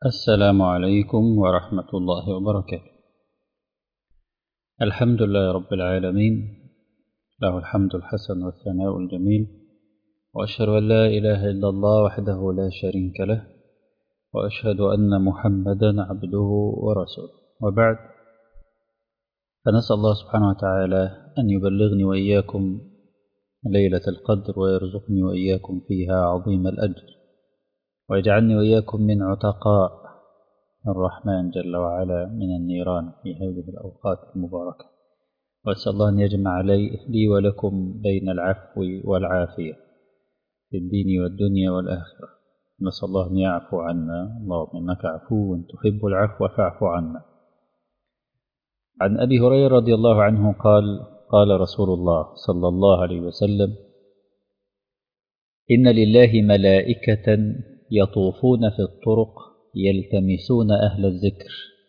السلام عليكم ورحمة الله وبركاته الحمد لله رب العالمين له الحمد الحسن والثناء الجميل وأشهد أن لا إله إلا الله وحده لا شريك له وأشهد أن محمدا عبده ورسوله وبعد فنسأل الله سبحانه وتعالى أن يبلغني وإياكم ليلة القدر ويرزقني وإياكم فيها عظيم الأجر ويجعلني وإياكم من عتقاء الرحمن جل وعلا من النيران في هذه الأوقات المباركة وأسأل الله أن يجمع لي, لي ولكم بين العفو والعافية في الدين والدنيا والآخرة نسأل الله أن يعفو عنا اللهم إنك عفو تحب العفو فاعف عنا عن أبي هريرة رضي الله عنه قال قال رسول الله صلى الله عليه وسلم إن لله ملائكة يطوفون في الطرق يلتمسون أهل الذكر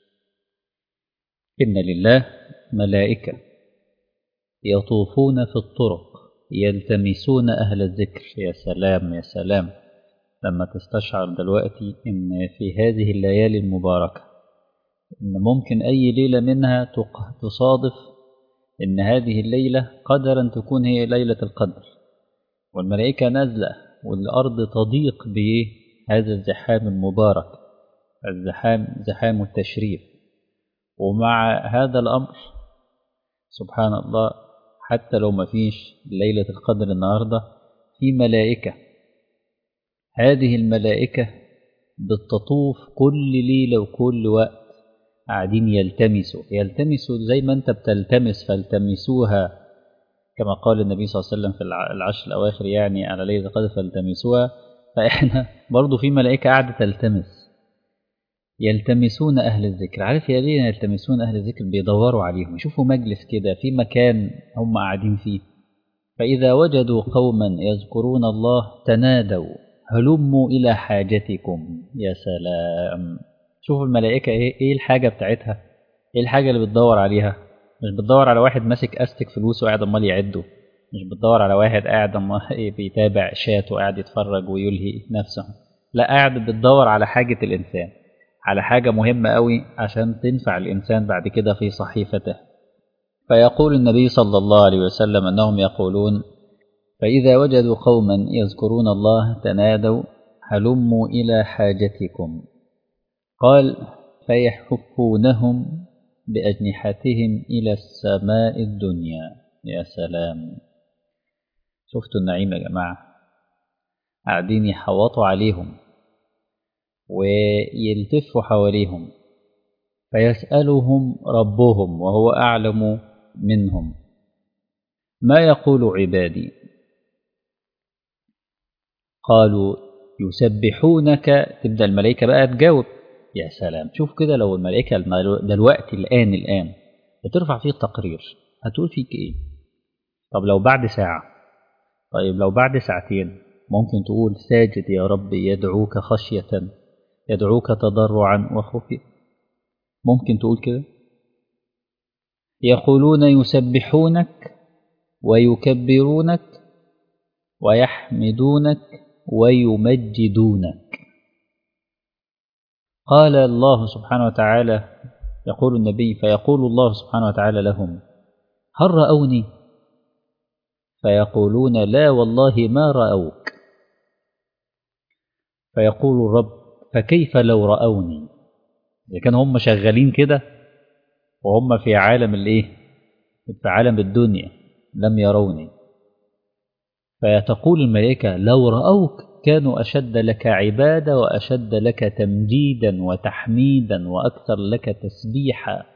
إن لله ملائكة يطوفون في الطرق يلتمسون أهل الذكر يا سلام يا سلام لما تستشعر دلوقتي إن في هذه الليالي المباركة إن ممكن أي ليلة منها تصادف إن هذه الليلة قدرا تكون هي ليلة القدر والملائكة نازلة والأرض تضيق بهذا الزحام المبارك الزحام زحام التشريف ومع هذا الأمر سبحان الله حتى لو ما فيش ليلة القدر النهاردة في ملائكة هذه الملائكة بتطوف كل ليلة وكل وقت قاعدين يلتمسوا يلتمسوا زي ما انت بتلتمس فالتمسوها كما قال النبي صلى الله عليه وسلم في العشر الأواخر يعني على ليلة القدر فالتمسوها فإحنا برضو في ملائكة قاعدة تلتمس يلتمسون أهل الذكر عارف يا ليه يلتمسون أهل الذكر بيدوروا عليهم يشوفوا مجلس كده في مكان هم قاعدين فيه فإذا وجدوا قوما يذكرون الله تنادوا هلموا إلى حاجتكم يا سلام شوفوا الملائكة إيه, إيه الحاجة بتاعتها إيه الحاجة اللي بتدور عليها مش بتدور على واحد ماسك أستك فلوس وقاعد أمال يعده مش بتدور على واحد قاعد أمال بيتابع شات وقاعد يتفرج ويلهي نفسه لا قاعد بتدور على حاجة الإنسان على حاجة مهمة قوي عشان تنفع الإنسان بعد كده في صحيفته فيقول النبي صلى الله عليه وسلم أنهم يقولون فإذا وجدوا قوما يذكرون الله تنادوا هلموا إلى حاجتكم قال فيحفونهم بأجنحتهم إلى السماء الدنيا يا سلام شفتوا النعيم يا جماعة قاعدين يحوطوا عليهم ويلتفوا حواليهم فيسألهم ربهم وهو أعلم منهم ما يقول عبادي قالوا يسبحونك تبدأ الملائكة بقى تجاوب يا سلام شوف كده لو الملائكة دلوقتي الآن الآن بترفع فيه التقرير هتقول فيك إيه طب لو بعد ساعة طيب لو بعد ساعتين ممكن تقول ساجد يا رب يدعوك خشية يدعوك تضرعا وخفية ممكن تقول كده يقولون يسبحونك ويكبرونك ويحمدونك ويمجدونك قال الله سبحانه وتعالى يقول النبي فيقول الله سبحانه وتعالى لهم هل رأوني فيقولون لا والله ما رأوك فيقول الرب فكيف لو رأوني إذا كانوا هم شغالين كده وهم في عالم الايه في عالم الدنيا لم يروني فيتقول الملائكة لو رأوك كانوا أشد لك عبادة وأشد لك تمجيدا وتحميدا وأكثر لك تسبيحا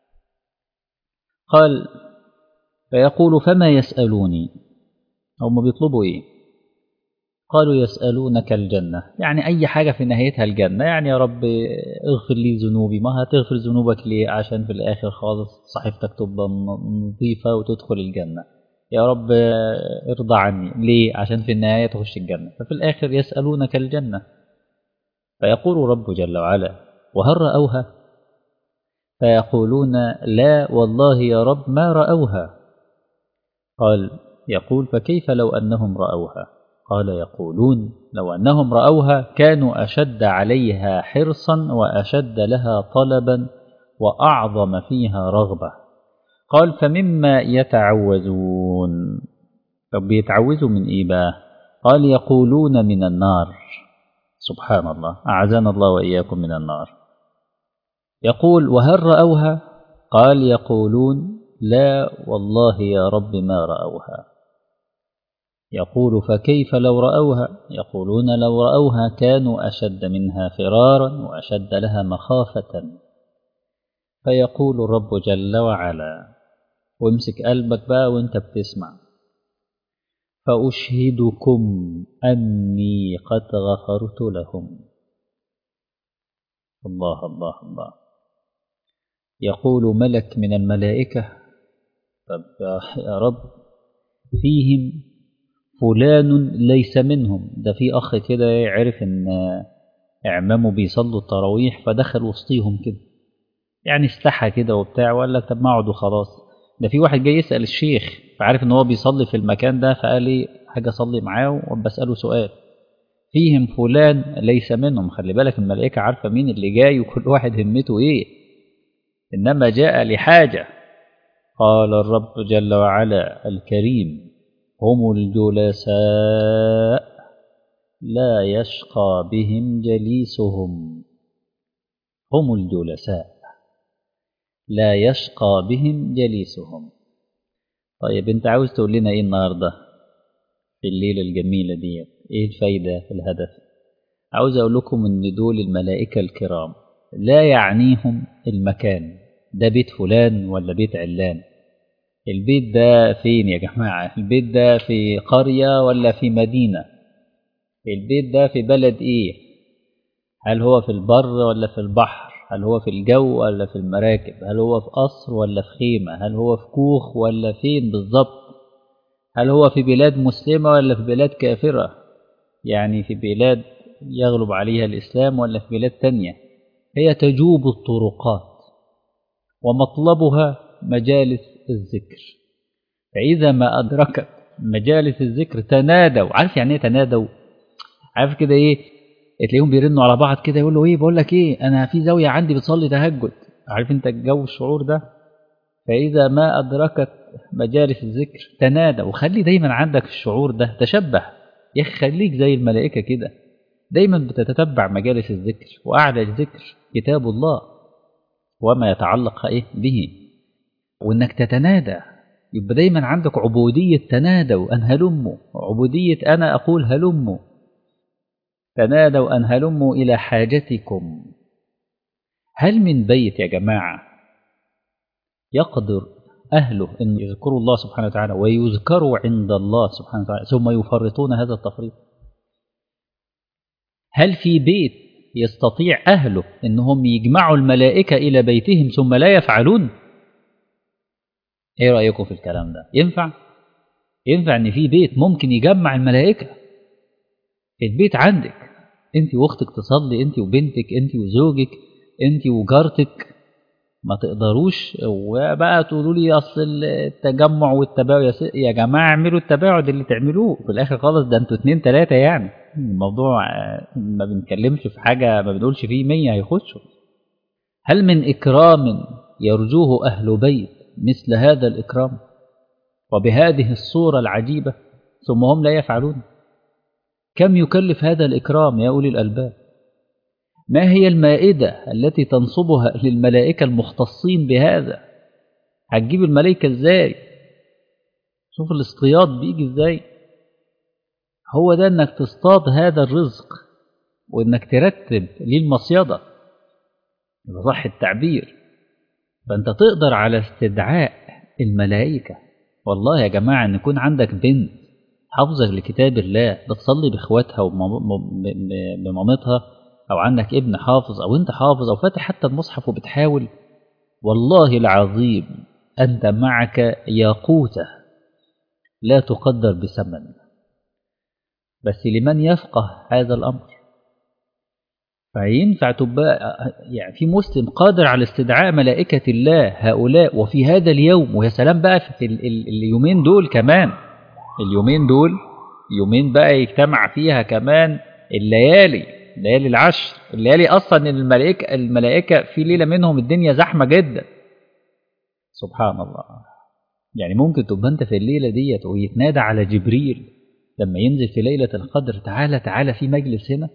قال فيقول فما يسألوني هم بيطلبوا إيه قالوا يسألونك الجنة يعني أي حاجة في نهايتها الجنة يعني يا رب اغفر لي ذنوبي ما هتغفر ذنوبك ليه عشان في الآخر خالص صحيفتك تبقى نظيفة وتدخل الجنة يا رب ارضى عني ليه عشان في النهاية تخش الجنة ففي الآخر يسألونك الجنة فيقول رب جل وعلا وهل رأوها فيقولون لا والله يا رب ما رأوها قال يقول فكيف لو أنهم رأوها قال يقولون لو أنهم رأوها كانوا أشد عليها حرصا وأشد لها طلبا وأعظم فيها رغبة قال فمما يتعوذون طب بيتعوذوا من إيه بقى قال يقولون من النار سبحان الله أعزنا الله وإياكم من النار يقول وهل رأوها قال يقولون لا والله يا رب ما رأوها يقول فكيف لو رأوها يقولون لو رأوها كانوا أشد منها فرارا وأشد لها مخافة فيقول الرب جل وعلا وامسك قلبك بقى وانت بتسمع فأشهدكم أني قد غفرت لهم الله الله الله يقول ملك من الملائكة طب يا رب فيهم فلان ليس منهم ده في أخ كده عرف إن إعمامه بيصلوا التراويح فدخل وسطيهم كده يعني استحى كده وبتاع وقال لك طب ما اقعد وخلاص ده في واحد جاي يسأل الشيخ فعارف إن هو بيصلي في المكان ده فقال لي حاجة أصلي معاه وبسأله سؤال فيهم فلان ليس منهم خلي بالك الملائكة عارفة مين اللي جاي وكل واحد همته إيه إنما جاء لحاجة قال الرب جل وعلا الكريم هم الجلساء لا يشقى بهم جليسهم هم الجلساء لا يشقى بهم جليسهم طيب انت عاوز تقول لنا ايه النهارده في الليله الجميله ديت ايه الفايده في الهدف عاوز اقول لكم ان دول الملائكه الكرام لا يعنيهم المكان ده بيت فلان ولا بيت علان البيت ده فين يا جماعة البيت ده في قرية ولا في مدينة البيت ده في بلد ايه هل هو في البر ولا في البحر هل هو في الجو ولا في المراكب هل هو في قصر ولا في خيمة هل هو في كوخ ولا فين بالظبط هل هو في بلاد مسلمة ولا في بلاد كافرة يعني في بلاد يغلب عليها الإسلام ولا في بلاد تانية هي تجوب الطرقات ومطلبها مجالس الذكر فإذا ما أدركت مجالس الذكر تنادوا عارف يعني ايه تنادوا عارف كده ايه تلاقيهم بيرنوا على بعض كده يقول له ايه بقول لك ايه انا في زاويه عندي بتصلي تهجد عارف انت الجو الشعور ده فاذا ما ادركت مجالس الذكر تنادى وخلي دايما عندك الشعور ده تشبه يا اخي خليك زي الملائكه كده دايما بتتتبع مجالس الذكر واعلى الذكر كتاب الله وما يتعلق ايه به وانك تتنادى يبقى دايما عندك عبودية تنادوا أن هلموا عبودية أنا أقول هلموا تنادوا أن هلموا إلى حاجتكم هل من بيت يا جماعة يقدر أهله أن يذكروا الله سبحانه وتعالى ويذكروا عند الله سبحانه وتعالى ثم يفرطون هذا التفريط هل في بيت يستطيع أهله أنهم يجمعوا الملائكة إلى بيتهم ثم لا يفعلون ايه رأيكم في الكلام ده ينفع ينفع ان في بيت ممكن يجمع الملائكة البيت عندك انت واختك تصلي انت وبنتك انت وزوجك انت وجارتك ما تقدروش وبقى تقولوا لي اصل التجمع والتباعد يا, يا جماعه اعملوا التباعد اللي تعملوه في الاخر خالص ده انتوا اتنين تلاته يعني الموضوع ما بنتكلمش في حاجه ما بنقولش فيه مية هيخشوا هل من اكرام يرجوه اهل بيت مثل هذا الإكرام وبهذه الصورة العجيبة ثم هم لا يفعلون كم يكلف هذا الإكرام يا أولي الألباب ما هي المائدة التي تنصبها للملائكة المختصين بهذا هتجيب الملائكة ازاي شوف الاصطياد بيجي ازاي هو ده انك تصطاد هذا الرزق وانك ترتب للمصيدة إذا صح التعبير فأنت تقدر على استدعاء الملائكة والله يا جماعة أن يكون عندك بنت حافظة لكتاب الله بتصلي بإخواتها وبمامتها أو عندك ابن حافظ أو أنت حافظ أو فاتح حتى المصحف وبتحاول والله العظيم أنت معك ياقوتة لا تقدر بثمن بس لمن يفقه هذا الأمر فينفع تبقى يعني في مسلم قادر على استدعاء ملائكة الله هؤلاء وفي هذا اليوم ويا سلام بقى في ال ال اليومين دول كمان اليومين دول يومين بقى يجتمع فيها كمان الليالي ليالي العشر الليالي اصلا الملائكه الملائكه في ليله منهم الدنيا زحمه جدا سبحان الله يعني ممكن تبقى انت في الليله ديت ويتنادى على جبريل لما ينزل في ليله القدر تعالى تعالى في مجلس هنا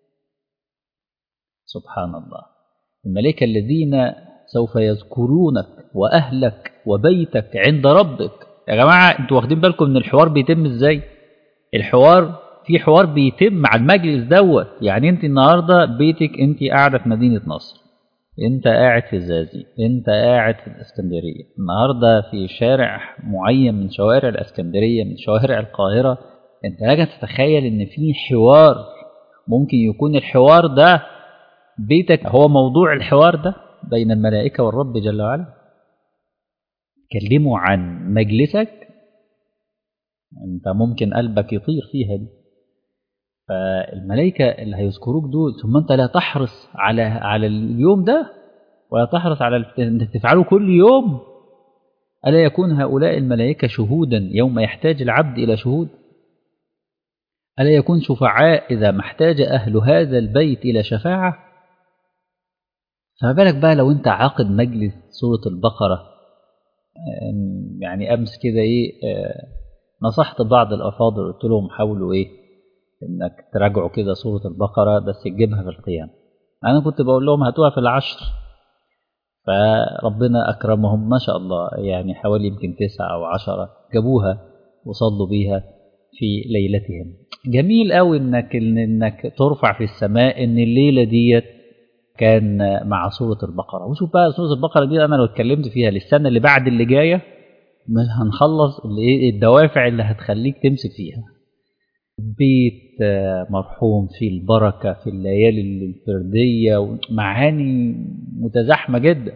سبحان الله الملائكه الذين سوف يذكرونك واهلك وبيتك عند ربك يا جماعه انتوا واخدين بالكم ان الحوار بيتم ازاي الحوار في حوار بيتم مع المجلس دوت يعني انت النهارده بيتك انت قاعده في مدينه نصر انت قاعد في الزازي انت قاعد في الاسكندريه النهارده في شارع معين من شوارع الاسكندريه من شوارع القاهره انت لازم تتخيل ان في حوار ممكن يكون الحوار ده بيتك هو موضوع الحوار ده بين الملائكه والرب جل وعلا تكلموا عن مجلسك انت ممكن قلبك يطير فيها دي فالملائكة اللي هيذكروك دول ثم أنت لا تحرص على على اليوم ده ولا تحرص على أنك تفعله كل يوم ألا يكون هؤلاء الملائكة شهودا يوم يحتاج العبد إلى شهود ألا يكون شفعاء إذا ما احتاج أهل هذا البيت إلى شفاعة فما بالك بقى لو أنت عاقد مجلس سورة البقرة يعني أمس كده إيه نصحت بعض الأفاضل قلت لهم حاولوا إيه انك تراجعوا كده سورة البقرة بس تجيبها في القيام انا كنت بقول لهم هاتوها في العشر فربنا اكرمهم ما شاء الله يعني حوالي يمكن تسعة او عشرة جابوها وصلوا بيها في ليلتهم جميل قوي انك انك ترفع في السماء ان الليلة ديت كان مع سورة البقرة وشوف بقى سورة البقرة دي انا لو اتكلمت فيها للسنة اللي بعد اللي جاية هنخلص الدوافع اللي هتخليك تمسك فيها بيت مرحوم في البركة في الليالي الفردية معاني متزاحمة جدا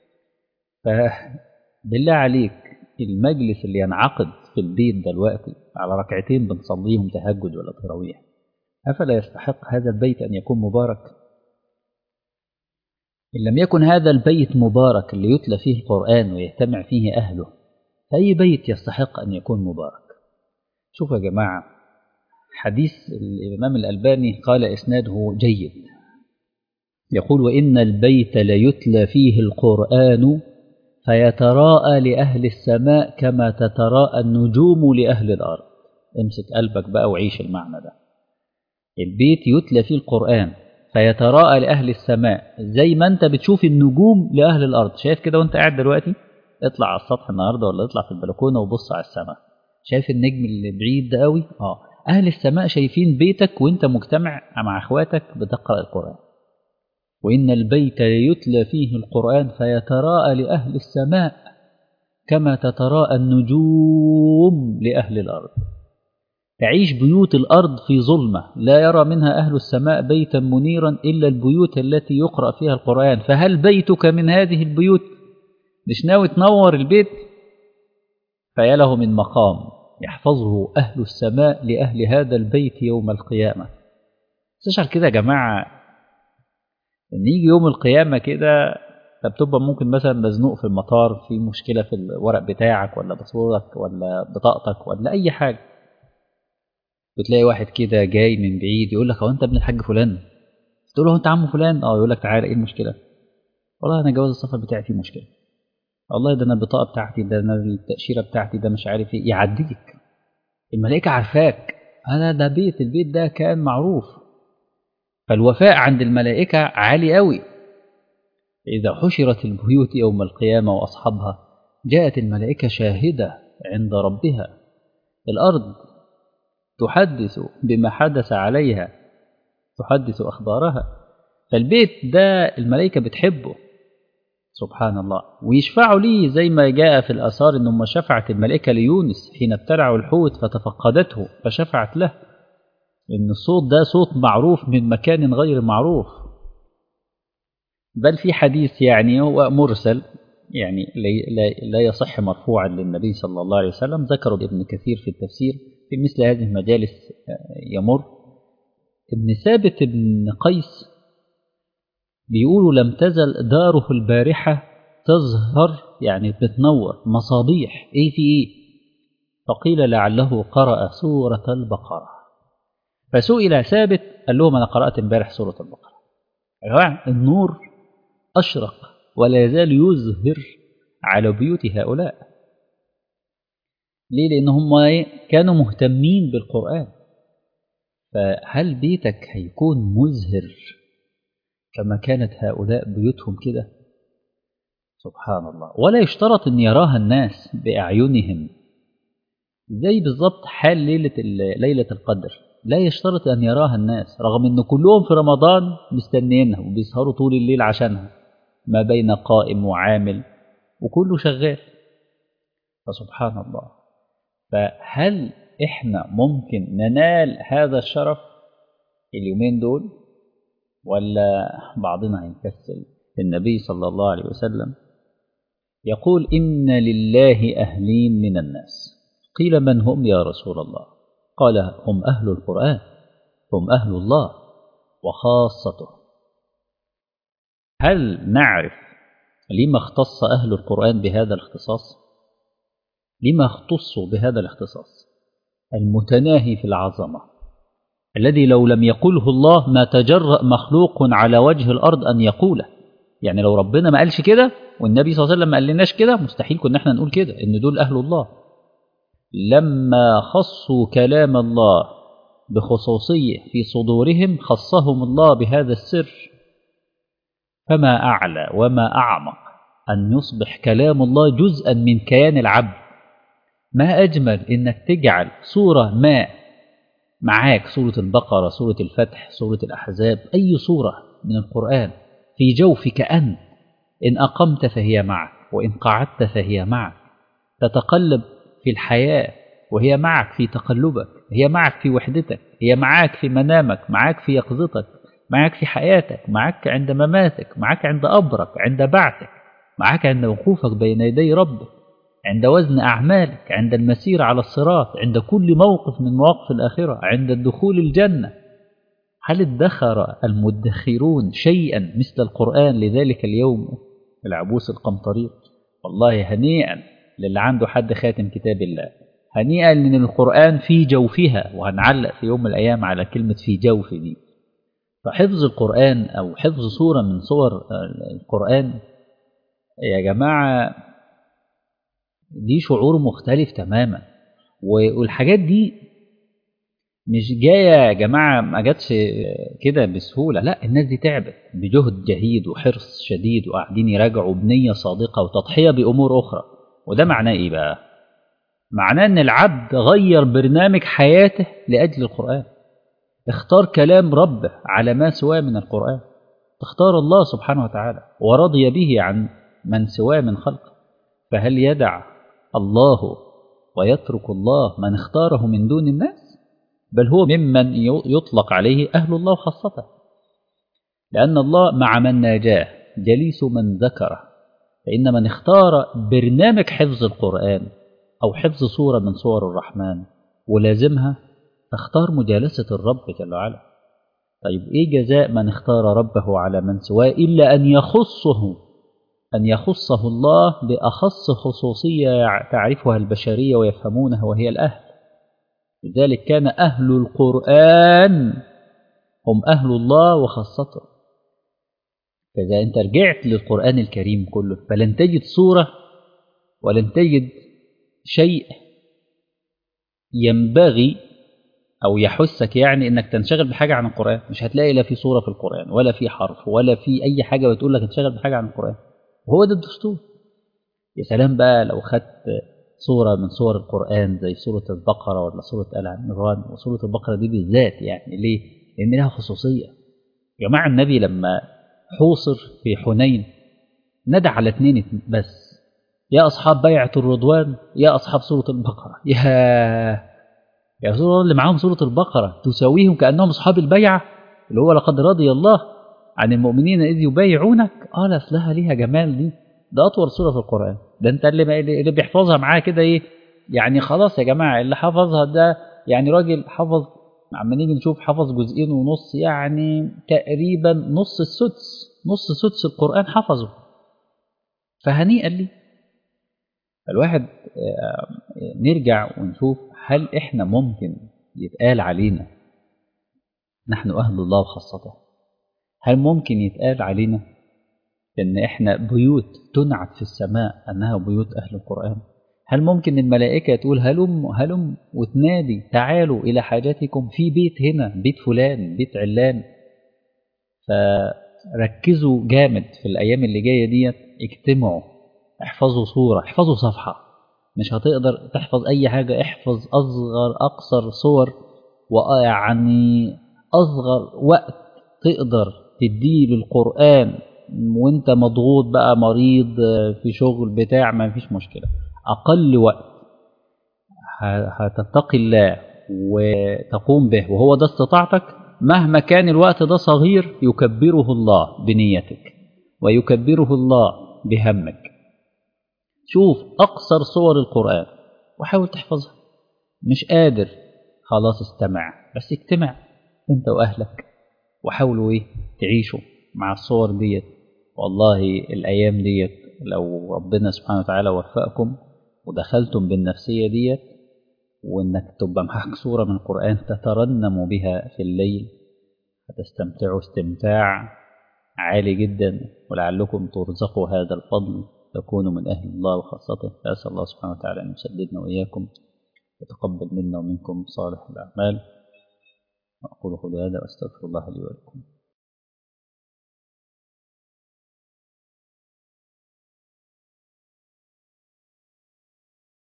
فبالله عليك المجلس اللي ينعقد في البيت دلوقتي على ركعتين بنصليهم تهجد ولا تراويح أفلا يستحق هذا البيت أن يكون مبارك إن لم يكن هذا البيت مبارك اللي يتلى فيه القرآن ويجتمع فيه أهله فأي بيت يستحق أن يكون مبارك شوفوا يا جماعة حديث الإمام الألباني قال إسناده جيد يقول وإن البيت ليتلى فيه القرآن فيتراءى لأهل السماء كما تتراءى النجوم لأهل الأرض امسك قلبك بقى وعيش المعنى ده البيت يتلى فيه القرآن فيتراءى لأهل السماء زي ما أنت بتشوف النجوم لأهل الأرض شايف كده وأنت قاعد دلوقتي اطلع على السطح النهاردة ولا اطلع في البلكونة وبص على السماء شايف النجم اللي بعيد ده قوي اه أهل السماء شايفين بيتك وأنت مجتمع مع أخواتك بتقرأ القرآن وإن البيت ليتلى فيه القرآن فيتراءى لأهل السماء كما تتراءى النجوم لأهل الأرض تعيش بيوت الأرض في ظلمة لا يرى منها أهل السماء بيتا منيرا إلا البيوت التي يقرأ فيها القرآن فهل بيتك من هذه البيوت مش ناوي تنور البيت فيا له من مقام يحفظه أهل السماء لأهل هذا البيت يوم القيامة تشعر كده يا جماعة إن يجي يوم القيامة كده فبتبقى ممكن مثلا مزنوق في المطار في مشكلة في الورق بتاعك ولا باسبورك ولا بطاقتك ولا أي حاجة بتلاقي واحد كده جاي من بعيد يقول لك هو أنت ابن الحاج فلان تقول له أنت عم فلان أه يقول لك تعالى إيه المشكلة والله أنا جواز السفر بتاعي فيه مشكلة والله ده أنا البطاقة بتاعتي ده أنا التأشيرة بتاعتي ده مش عارف إيه يعديك الملائكة عارفاك أنا ده بيت البيت ده كان معروف فالوفاء عند الملائكة عالي قوي إذا حشرت البيوت يوم القيامة وأصحابها جاءت الملائكة شاهدة عند ربها الأرض تحدث بما حدث عليها تحدث أخبارها فالبيت ده الملائكة بتحبه سبحان الله ويشفعوا ليه زي ما جاء في الآثار إنهم شفعت الملائكة ليونس حين ابتلعوا الحوت فتفقدته فشفعت له إن الصوت ده صوت معروف من مكان غير معروف بل في حديث يعني هو مرسل يعني لا يصح مرفوعا للنبي صلى الله عليه وسلم ذكره ابن كثير في التفسير في مثل هذه المجالس يمر ابن ثابت بن قيس بيقولوا لم تزل داره البارحة تظهر يعني بتنور مصابيح ايه في ايه فقيل لعله قرأ سورة البقرة فسئل ثابت قال لهم أنا قرأت امبارح سورة البقرة يا جماعة النور أشرق ولا يزال يزهر على بيوت هؤلاء ليه لأن هم كانوا مهتمين بالقرآن فهل بيتك هيكون مزهر كما كانت هؤلاء بيوتهم كده سبحان الله ولا يشترط أن يراها الناس بأعينهم زي بالضبط حال ليلة ليلة القدر لا يشترط أن يراها الناس رغم أن كلهم في رمضان مستنيينها وبيسهروا طول الليل عشانها ما بين قائم وعامل وكله شغال فسبحان الله فهل إحنا ممكن ننال هذا الشرف اليومين دول ولا بعضنا هيكسل النبي صلى الله عليه وسلم يقول إن لله أهلين من الناس قيل من هم يا رسول الله قال هم أهل القرآن هم أهل الله وخاصته هل نعرف لما اختص أهل القرآن بهذا الاختصاص لما اختصوا بهذا الاختصاص المتناهي في العظمة الذي لو لم يقله الله ما تجرأ مخلوق على وجه الأرض أن يقوله يعني لو ربنا ما قالش كده والنبي صلى الله عليه وسلم ما قالناش كده مستحيل كنا احنا نقول كده ان دول أهل الله لما خصوا كلام الله بخصوصية في صدورهم خصهم الله بهذا السر فما أعلى وما أعمق أن يصبح كلام الله جزءا من كيان العبد ما أجمل إنك تجعل صورة ما معاك سورة البقرة سورة الفتح سورة الأحزاب أي صورة من القرآن في جوفك أنت إن أقمت فهي معك وإن قعدت فهي معك تتقلب في الحياة وهي معك في تقلبك هي معك في وحدتك هي معك في منامك معك في يقظتك معك في حياتك معك عند مماتك معك عند أبرك عند بعثك معك عند وقوفك بين يدي ربك عند وزن أعمالك عند المسير على الصراط عند كل موقف من مواقف الآخرة عند الدخول الجنة هل ادخر المدخرون شيئا مثل القرآن لذلك اليوم العبوس القمطرير والله هنيئا للي عنده حد خاتم كتاب الله هنيئا لأن القرآن في جوفها وهنعلق في يوم من الأيام على كلمة في جوف دي فحفظ القرآن أو حفظ صورة من صور القرآن يا جماعة دي شعور مختلف تماما والحاجات دي مش جاية يا جماعة ما جاتش كده بسهولة لا الناس دي تعبت بجهد جهيد وحرص شديد وقاعدين يراجعوا بنية صادقة وتضحية بأمور أخرى وده معناه إيه بقى؟ معناه إن العبد غير برنامج حياته لأجل القرآن اختار كلام ربه على ما سواه من القرآن اختار الله سبحانه وتعالى ورضي به عن من سواه من خلقه فهل يدع الله ويترك الله من اختاره من دون الناس بل هو ممن يطلق عليه أهل الله خاصته لأن الله مع من ناجاه جليس من ذكره فإن من اختار برنامج حفظ القرآن أو حفظ صورة من صور الرحمن ولازمها اختار مجالسة الرب جل وعلا طيب إيه جزاء من اختار ربه على من سواه إلا أن يخصه أن يخصه الله بأخص خصوصية تعرفها البشرية ويفهمونها وهي الأهل لذلك كان أهل القرآن هم أهل الله وخاصته فإذا أنت رجعت للقرآن الكريم كله فلن تجد صورة ولن تجد شيء ينبغي أو يحثك يعني إنك تنشغل بحاجة عن القرآن مش هتلاقي لا في صورة في القرآن ولا في حرف ولا في أي حاجة بتقول لك تنشغل بحاجة عن القرآن وهو ده الدستور يا سلام بقى لو خدت صورة من صور القرآن زي سورة البقرة ولا سورة آل عمران وسورة البقرة دي بالذات يعني ليه؟ لأن لها خصوصية يا جماعة النبي لما حوصر في حنين ندى على اثنين بس يا أصحاب بيعة الرضوان يا أصحاب سورة البقرة يا يا رسول الله اللي معاهم سورة البقرة تساويهم كأنهم أصحاب البيعة اللي هو لقد رضي الله عن المؤمنين إذ يبايعونك قال أصلها ليها جمال دي ده أطول سورة في القرآن ده أنت اللي, اللي بيحفظها معاه كده إيه يعني خلاص يا جماعة اللي حفظها ده يعني راجل حفظ عما نيجي نشوف حفظ جزئين ونص يعني تقريبا نص السدس نص سدس القرآن حفظه فهنيئا لي فالواحد نرجع ونشوف هل إحنا ممكن يتقال علينا نحن أهل الله وخاصته هل ممكن يتقال علينا إن إحنا بيوت تنعت في السماء أنها بيوت أهل القرآن هل ممكن الملائكة تقول هلم هلم وتنادي تعالوا إلى حاجاتكم في بيت هنا بيت فلان بيت علان فركزوا جامد في الأيام اللي جاية ديت اجتمعوا احفظوا صورة احفظوا صفحة مش هتقدر تحفظ أي حاجة احفظ أصغر أقصر صور ويعني أصغر وقت تقدر تديه للقرآن وانت مضغوط بقى مريض في شغل بتاع ما فيش مشكلة أقل وقت هتتقي الله وتقوم به وهو ده استطاعتك مهما كان الوقت ده صغير يكبره الله بنيتك ويكبره الله بهمك شوف أقصر صور القرآن وحاول تحفظها مش قادر خلاص استمع بس اجتمع انت وأهلك وحاولوا ايه تعيشوا مع الصور ديت والله الأيام ديت لو ربنا سبحانه وتعالى وفقكم ودخلتم بالنفسية ديت وإنك تبقى معك صورة من القرآن تترنم بها في الليل هتستمتعوا استمتاع عالي جدا ولعلكم ترزقوا هذا الفضل تكونوا من أهل الله وخاصته فأسأل الله سبحانه وتعالى أن يسددنا وإياكم وتقبل منا ومنكم صالح الأعمال وأقول قولي هذا وأستغفر الله لي ولكم